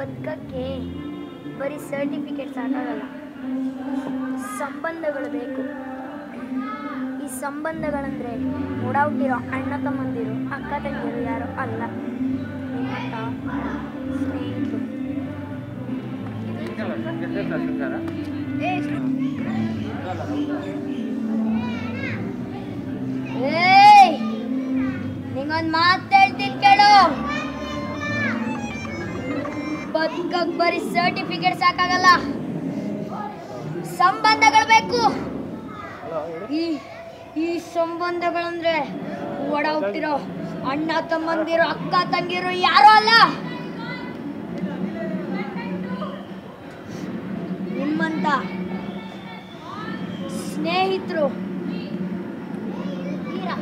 ಬದುಕಕ್ಕೆ ಬರೀ ಸರ್ಟಿಫಿಕೇಟ್ ಸಾಕಾಗಲ್ಲ ಸಂಬಂಧಗಳು ಬೇಕು ಈ ಸಂಬಂಧಗಳಂದ್ರೆ ಓಡಾಡ್ತಿರೋ ಅಣ್ಣ ತಮ್ಮಂದಿರು ಅಕ್ಕ ತಂಗಿಯರು ಯಾರು ಅಲ್ಲ ನಿಮ್ಮಂತ ಸ್ನೇಹಿತರು ಏಯ್ ನಿಂಗೊಂದು ಮಾತು ಹೇಳ್ತೀನಿ ಕೇಳು ಬದುಕಕ್ ಬರೀ ಸರ್ಟಿಫಿಕೇಟ್ ಸಾಕಾಗಲ್ಲ ಸಂಬಂಧಗಳು ಬೇಕು ಈ ಈ ಸಂಬಂಧಗಳಂದ್ರೆ ಒಡ ಹೋಗ್ತಿರೋ ಅಣ್ಣ ತಮ್ಮಂದಿರು ಅಕ್ಕ ತಂಗಿರು ಯಾರು ಅಲ್ಲ ನಿಮ್ಮಂತ ಸ್ನೇಹಿತರು ತೀರಾ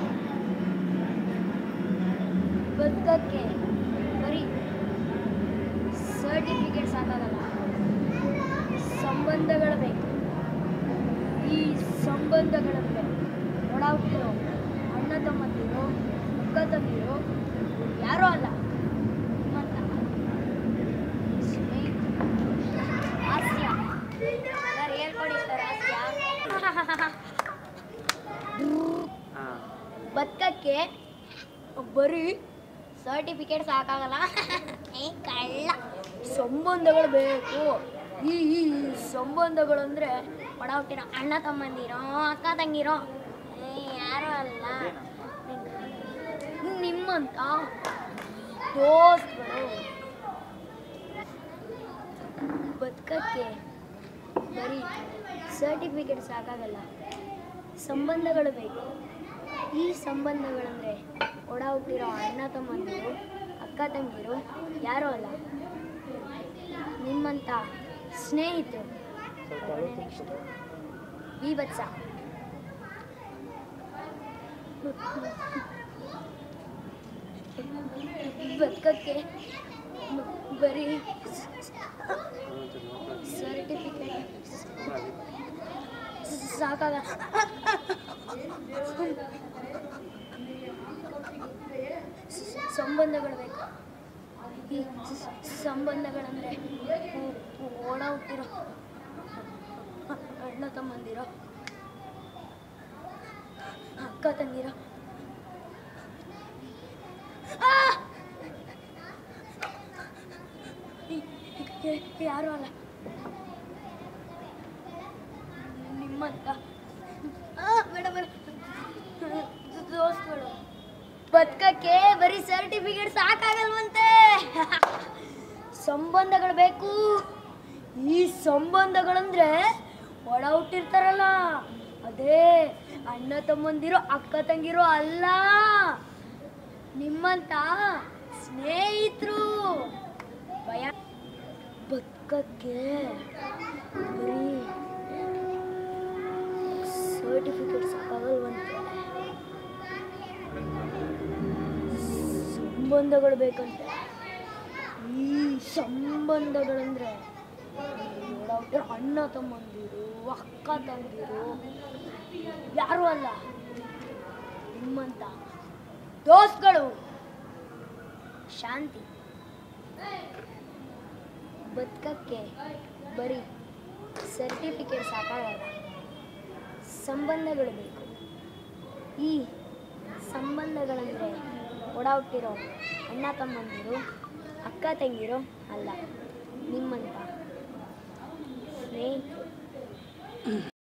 ಬದುಕಕ್ಕೆ ಬರೀ ಸರ್ಟಿಫಿಕೇಟ್ ಸಾಕಾಗಲ್ಲ ಸಂಬಂಧಗಳು ಬೇಕು ಈ ಸಂಬಂಧಗಳಂದ್ರೆ ಒಡಾಗ್ತಿರೋ ಅಣ್ಣ ತಮ್ಮಂದಿರು ಅಕ್ಕ ತಂದಿರು ಯಾರೂ ಅಲ್ಲ ನಿಮ್ಮಂತ ಸ್ನೇಹಿತರು ಹಾಸ್ಯ ಸರ್ ಹೇಳ್ಕೊಡಿ ಸರ್ ಹಾಸ್ಯ ಬದುಕಕ್ಕೆ ಬರೀ ಸರ್ಟಿಫಿಕೇಟ್ ಸಾಕಾಗಲ್ಲ ಏ ಕಳ್ಳ ಸಂಬಂಧಗಳು ಬೇಕು ಈ ಈ ಸಂಬಂಧಗಳು ಅಂದರೆ ಒಡ ಹುಟ್ಟಿರೋ ಅಣ್ಣ ತಮ್ಮಂದಿರೋ ಅಕ್ಕ ತಂಗಿರೋ ಏ ಯಾರೂ ಅಲ್ಲ ನಿಮ್ಮಂತ ದೋಸ್ತಗಳು ಬದುಕಕ್ಕೆ ಬರೀ ಸರ್ಟಿಫಿಕೇಟ್ ಸಾಕಾಗಲ್ಲ ಸಂಬಂಧಗಳು ಬೇಕು ಈ ಸಂಬಂಧಗಳಂದರೆ ಒಡ ಹುಟ್ಟಿರೋ ಅಣ್ಣ ತಮ್ಮಂದಿರು ಅಕ್ಕ ತಂಗಿರು ಯಾರೂ ಅಲ್ಲ ನಿಮ್ಮಂಥ ಸ್ನೇಹಿತರು ನೆಕ್ಸ್ಟ್ ವಿಭತ್ಸ ಬದುಕಕ್ಕೆ ಬರೀ ಸರ್ಟಿಫಿಕೇಟ್ ಸಾಕಾಗಲ್ಲ ಸಂಬಂಧಗಳು ಬೇಕು ಈ ಸಂಬಂಧಗಳಂದ್ರೆ ಓಡ ಹುಟ್ಟಿರೋ ಅಣ್ಣ ತಮ್ಮಂದಿರೋ ಅಕ್ಕ ತಂಗಿರೋ ಆ! ಈ- ಈ- ಯಾರು ಅಲ್ಲ ನಿಮ್ಮಂತ ಆ, ಬೇಡ ಬೇಡ ದೋಸ್ತಗಳು ಬದುಕಕ್ಕೆ ಬರೀ ಸರ್ಟಿಫಿಕೇಟ್ ಸಾಕಾಗಲ್ವಂತೆ ಸಂಬಂಧಗಳು ಬೇಕು ಈ ಸಂಬಂಧಗಳಂದ್ರೆ ಒಡ ಹುಟ್ಟಿರ್ತಾರಲ್ಲ ಅದೇ ಅಣ್ಣ ತಮ್ಮಂದಿರೋ ಅಕ್ಕ ತಂಗಿರೋ ಅಲ್ಲ ನಿಮ್ಮಂತ ಸ್ನೇಹಿತರು ಭಯ ಬದುಕಕ್ಕೆ ಬರೀ ಸರ್ಟಿಫಿಕೇಟ್ ಸಾಕಾಗಲ್ವಂತೆ ಸಂಬಂಧಗಳು ಬೇಕಂತೆ ಈ ಸಂಬಂಧಗಳಂದ್ರೆ ನೋಡೋಕೆ ಅಣ್ಣ ತಮ್ಮಂದಿರು ಅಕ್ಕ ತಂದಿರು ಯಾರು ಅಲ್ಲ ನಿಮ್ಮಂತ ದೋಸ್ತ್ಗಳು ಶಾಂತಿ ಬದುಕಕ್ಕೆ ಬರೀ ಸರ್ಟಿಫಿಕೇಟ್ ಸಾಕಾಗಲ್ಲ ಸಂಬಂಧಗಳು ಬೇಕು ಈ ಸಂಬಂಧಗಳಂದರೆ ಒಡ ಹುಟ್ಟಿರೋ ಅಣ್ಣ ತಮ್ಮಂದಿರು ಅಕ್ಕ ತಂಗಿರು ಅಲ್ಲ ನಿಮ್ಮಂತ ಸ್ನೇಹಿತರು